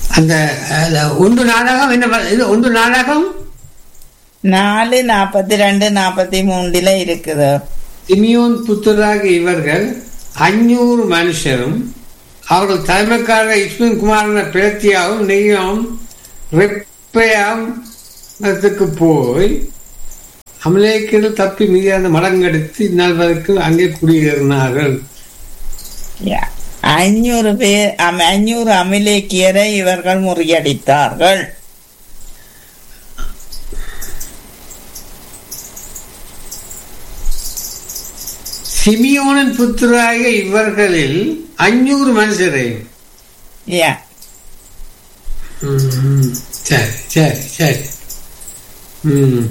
அந்த அந்த ஒன்று நாடகம் என்ன ப- இது ஒன்று நாடகம் நாலு நாற்பத்தி ரெண்டு நாற்பத்தி மூணுல இருக்குது சிமியோன் புத்தராக இவர்கள் அஞ்சூறு மனுஷரும் அவர்கள் தலைமைக்காரர் இஸ்மின் குமாரன பிரத்தியாவும் நெய்யாவும் ரெப்பையாவுக்கு போய் அமலேக்கில் தப்பி மீதியான மடங்கெடுத்து இந்நாள் வரைக்கும் அங்கே குடியேறினார்கள் யா. ஐநூறு பேர் அம்- ஐநூறு அமிலேக்கியரை இவர்கள் முறியடித்தார்கள் சிமியோனின் புத்தராக இவர்களில் அஞ்சூறு மனுஷரை யா ம், சரி சரி சரி ம்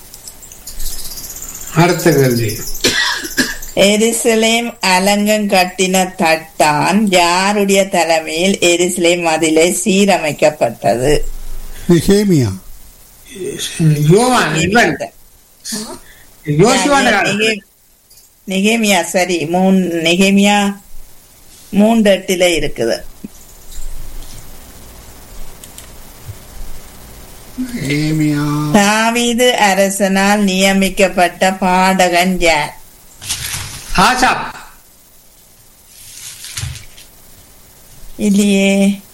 அடுத்த கேள்வி எருசலேம் அலங்கம் கட்டின தட்டான் யாருடைய தலைமையில் எருசலேம் மதிலே சீரமைக்கப்பட்டது நிகேமியா யோவான் இவன் யோசுவான காலம். நிகே- நிகேமியா சரி மூணு நிகேமியா மூன்று எட்டுல இருக்குது ஏமியா தாவீது அரசனால் நியமிக்கப்பட்ட பாடகன் யார் ஆசாப் இல்லையே